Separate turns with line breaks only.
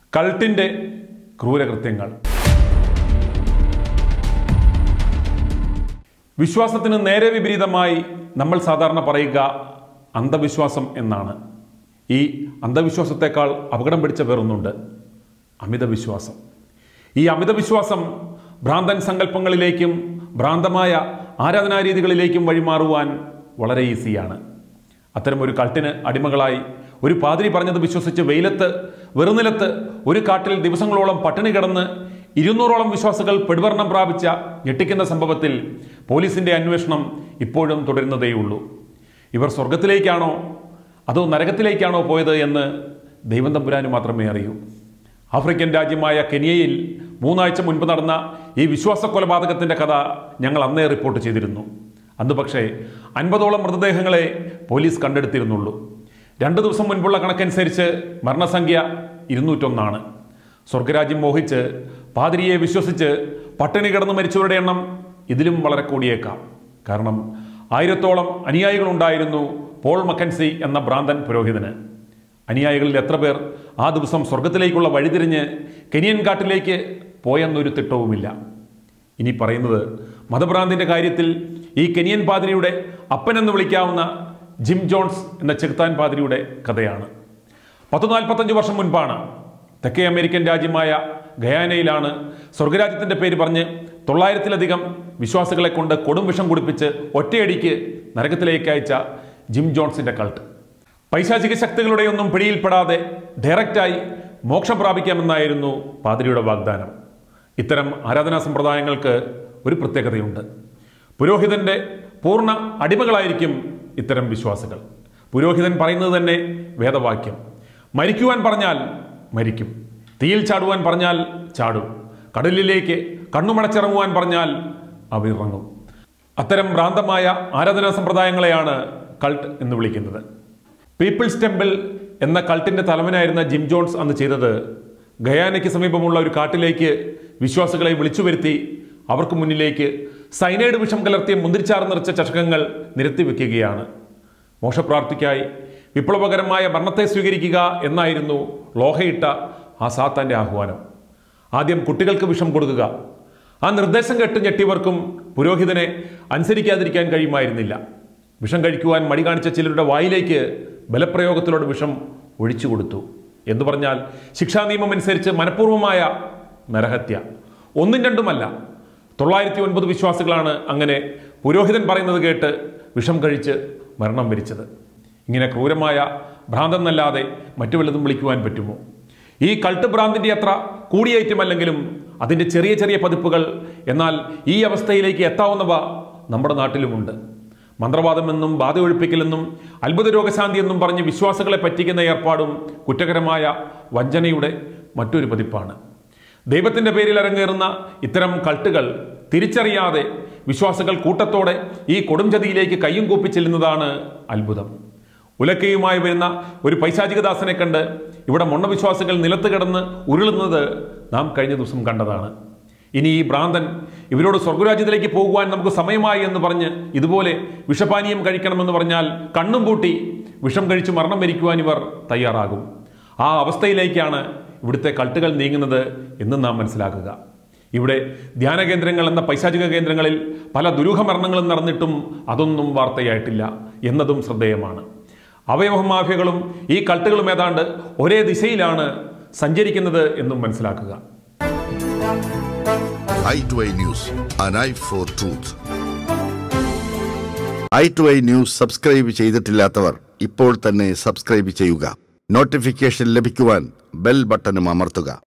കൾട്ടിന്റെ ക്രൂരകൃത്യങ്ങൾ വിശ്വാസത്തിന് നേരെ വിപരീതമായി നമ്മൾ സാധാരണ പറയുക അന്ധവിശ്വാസം എന്നാണ് ഈ അന്ധവിശ്വാസത്തെക്കാൾ അപകടം പിടിച്ച വേറൊന്നുണ്ട് അമിതവിശ്വാസം ഈ അമിതവിശ്വാസം ഭ്രാന്തൻ സങ്കല്പങ്ങളിലേക്കും ഭ്രാന്തമായ ആരാധനാരീതികളിലേക്കും വഴിമാറുവാൻ വളരെ ഈസിയാണ് അത്തരം ഒരു കൾട്ടിന് അടിമകളായി ഒരു പാതിരി പറഞ്ഞത് വിശ്വസിച്ച് വെയിലത്ത് വെറുനിലത്ത് ഒരു കാട്ടിൽ ദിവസങ്ങളോളം പട്ടിണി കിടന്ന് ഇരുന്നൂറോളം വിശ്വാസികൾ പെടുവർണം പ്രാപിച്ച ഞെട്ടിക്കുന്ന സംഭവത്തിൽ പോലീസിന്റെ അന്വേഷണം ഇപ്പോഴും തുടരുന്നതേയുള്ളൂ ഇവർ സ്വർഗത്തിലേക്കാണോ അതോ നരകത്തിലേക്കാണോ പോയത് എന്ന് ദൈവം തമ്പുരാന് മാത്രമേ അറിയൂ ആഫ്രിക്കൻ രാജ്യമായ കെനിയയിൽ മൂന്നാഴ്ച മുൻപ് നടന്ന ഈ വിശ്വാസ കൊലപാതകത്തിന്റെ കഥ ഞങ്ങൾ അന്നേ റിപ്പോർട്ട് ചെയ്തിരുന്നു അന്ന് പക്ഷേ അൻപതോളം മൃതദേഹങ്ങളെ പോലീസ് കണ്ടെടുത്തിരുന്നുള്ളൂ രണ്ടു ദിവസം മുൻപുള്ള കണക്കനുസരിച്ച് മരണസംഖ്യ ഇരുന്നൂറ്റൊന്നാണ് സ്വർഗരാജ്യം മോഹിച്ച് പാതിരിയെ വിശ്വസിച്ച് പട്ടിണി കിടന്ന് മരിച്ചവരുടെ എണ്ണം ഇതിലും വളരെ കൂടിയേക്കാം കാരണം ആയിരത്തോളം അനുയായികളുണ്ടായിരുന്നു പോൾ മക്കൻസി എന്ന ഭ്രാന്തൻ പുരോഹിതന് അനുയായികളിൽ എത്ര പേർ ആ ദിവസം സ്വർഗത്തിലേക്കുള്ള വഴിതിരിഞ്ഞ് കെനിയൻ കാട്ടിലേക്ക് പോയെന്നൊരു തിട്ടവുമില്ല ഇനി പറയുന്നത് മതഭ്രാന്തിന്റെ കാര്യത്തിൽ ഈ കെനിയൻ പാതിരിയുടെ അപ്പനെന്ന് വിളിക്കാവുന്ന ജിം ജോൺസ് എന്ന ചെകുത്താൻ പാതിരിയുടെ കഥയാണ് പത്തു നാൽപ്പത്തഞ്ച് വർഷം മുൻപാണ് തെക്കേ അമേരിക്കൻ രാജ്യമായ ഗയാനയിലാണ് സ്വർഗരാജ്യത്തിന്റെ പേര് പറഞ്ഞ് തൊള്ളായിരത്തിലധികം വിശ്വാസികളെ കൊണ്ട് കൊടും വിഷം കുടിപ്പിച്ച് ഒറ്റയടിക്ക് നരകത്തിലേക്ക് അയച്ച ജിം ജോൺസിന്റെ കൾട്ട് പൈശാചിക ശക്തികളുടെ ഒന്നും പിടിയിൽപ്പെടാതെ ഡയറക്റ്റായി മോക്ഷം പ്രാപിക്കാമെന്നായിരുന്നു പാതിരിയുടെ വാഗ്ദാനം ഇത്തരം ആരാധനാ സമ്പ്രദായങ്ങൾക്ക് ഒരു പ്രത്യേകതയുണ്ട് പുരോഹിതന്റെ പൂർണ്ണ അടിമകളായിരിക്കും ഇത്തരം വിശ്വാസികൾ പുരോഹിതൻ പറയുന്നത് തന്നെ വേദവാക്യം മരിക്കുവാൻ പറഞ്ഞാൽ മരിക്കും തീയിൽ ചാടുവാൻ പറഞ്ഞാൽ ചാടും കടലിലേക്ക് കണ്ണുമടച്ചിറങ്ങുവാൻ പറഞ്ഞാൽ അവ ഇറങ്ങും അത്തരം ഭ്രാന്തമായ ആരാധനാ സമ്പ്രദായങ്ങളെയാണ് കൾട്ട് എന്ന് വിളിക്കുന്നത് പീപ്പിൾസ് ടെമ്പിൾ എന്ന കൾട്ടിന്റെ തലവനായിരുന്ന ജിം ജോൺസ് അന്ന് ചെയ്തത് ഗയാനയ്ക്ക് സമീപമുള്ള ഒരു കാട്ടിലേക്ക് വിശ്വാസികളെ വിളിച്ചു വരുത്തി അവർക്ക് മുന്നിലേക്ക് സൈനൈഡ് വിഷം കലർത്തിയ മുന്തിരിച്ചാറ് നിറച്ച ചഷകങ്ങൾ നിരത്തി വെക്കുകയാണ് മോക്ഷപ്രാർത്ഥിക്കായി വിപ്ലവകരമായ ഭരണത്തെ സ്വീകരിക്കുക എന്നായിരുന്നു ലോഹയിട്ട ആ സാത്താന്റെ ആഹ്വാനം ആദ്യം കുട്ടികൾക്ക് വിഷം കൊടുക്കുക ആ നിർദ്ദേശം കേട്ട് ഞെട്ടിയവർക്കും പുരോഹിതനെ അനുസരിക്കാതിരിക്കാൻ കഴിയുമായിരുന്നില്ല വിഷം കഴിക്കുവാൻ മടി കാണിച്ച ചിലരുടെ വായിലേക്ക് ബലപ്രയോഗത്തിലൂടെ വിഷം ഒഴിച്ചു കൊടുത്തു എന്ന് പറഞ്ഞാൽ ശിക്ഷാ നിയമം അനുസരിച്ച് മനഃപൂർവമായ നരഹത്യ ഒന്നും രണ്ടുമല്ല തൊള്ളായിരത്തി ഒൻപത് വിശ്വാസികളാണ് അങ്ങനെ പുരോഹിതൻ പറയുന്നത് കേട്ട് വിഷം കഴിച്ച് മരണം വരിച്ചത് ഇങ്ങനെ ക്രൂരമായ ഭ്രാന്തെന്നല്ലാതെ മറ്റു വല്ലതും വിളിക്കുവാൻ പറ്റുമോ ഈ കൾട്ട് ഭ്രാന്തിന്റെ അത്ര കൂടിയേറ്റമല്ലെങ്കിലും അതിന്റെ ചെറിയ ചെറിയ പതിപ്പുകൾ എന്നാൽ ഈ അവസ്ഥയിലേക്ക് എത്താവുന്നവ നമ്മുടെ നാട്ടിലുമുണ്ട് മന്ത്രവാദമെന്നും ബാധ ഒഴിപ്പിക്കലെന്നും അത്ഭുത രോഗശാന്തി എന്നും പറഞ്ഞ് വിശ്വാസികളെ പറ്റിക്കുന്ന ഏർപ്പാടും കുറ്റകരമായ വഞ്ചനയുടെ മറ്റൊരു പതിപ്പാണ് ദൈവത്തിന്റെ പേരിൽ അരങ്ങേറുന്ന ഇത്തരം കൾട്ടുകൾ തിരിച്ചറിയാതെ വിശ്വാസികൾ കൂട്ടത്തോടെ ഈ കൊടുംചതിയിലേക്ക് കയ്യും കൂപ്പി ചെല്ലുന്നതാണ് അത്ഭുതം ഉലക്കയുമായി വരുന്ന ഒരു പൈശാചികദാസനെ കണ്ട് ഇവിടെ മൊണ്ണവിശ്വാസികൾ നിലത്ത് കിടന്ന് ഉരുളുന്നത് നാം കഴിഞ്ഞ ദിവസം കണ്ടതാണ് ഇനി ഈ ഭ്രാന്തൻ ഇവരോട് സ്വർഗരാജ്യത്തിലേക്ക് പോകുവാൻ നമുക്ക് സമയമായി എന്ന് പറഞ്ഞ് ഇതുപോലെ വിഷപാനീയം കഴിക്കണമെന്ന് പറഞ്ഞാൽ കണ്ണും പൂട്ടി വിഷം കഴിച്ച് മരണം വരിക്കുവാൻ ഇവർ തയ്യാറാകും ആ അവസ്ഥയിലേക്കാണ് ഇവിടുത്തെ കൾട്ടുകൾ നീങ്ങുന്നത് എന്ന് നാം മനസ്സിലാക്കുക ഇവിടെ ധ്യാന കേന്ദ്രങ്ങൾ എന്ന പൈശാചിക കേന്ദ്രങ്ങളിൽ പല ദുരൂഹ മരണങ്ങളും നടന്നിട്ടും അതൊന്നും വാർത്തയായിട്ടില്ല എന്നതും ശ്രദ്ധേയമാണ് അവയവ മാഫിയകളും ഈ കൾട്ടുകളും ഏതാണ്ട് ഒരേ ദിശയിലാണ് സഞ്ചരിക്കുന്നത് എന്നും മനസ്സിലാക്കുക
eye to eye news, an eye for truth. Eye to eye news subscribe ചെയ്തിട്ടില്ലാത്തവർ ഇപ്പോൾ തന്നെ സബ്സ്ക്രൈബ് ചെയ്യുക നോട്ടിഫിക്കേഷൻ ലഭിക്കുവാൻ ബെൽ ബട്ടണും അമർത്തുക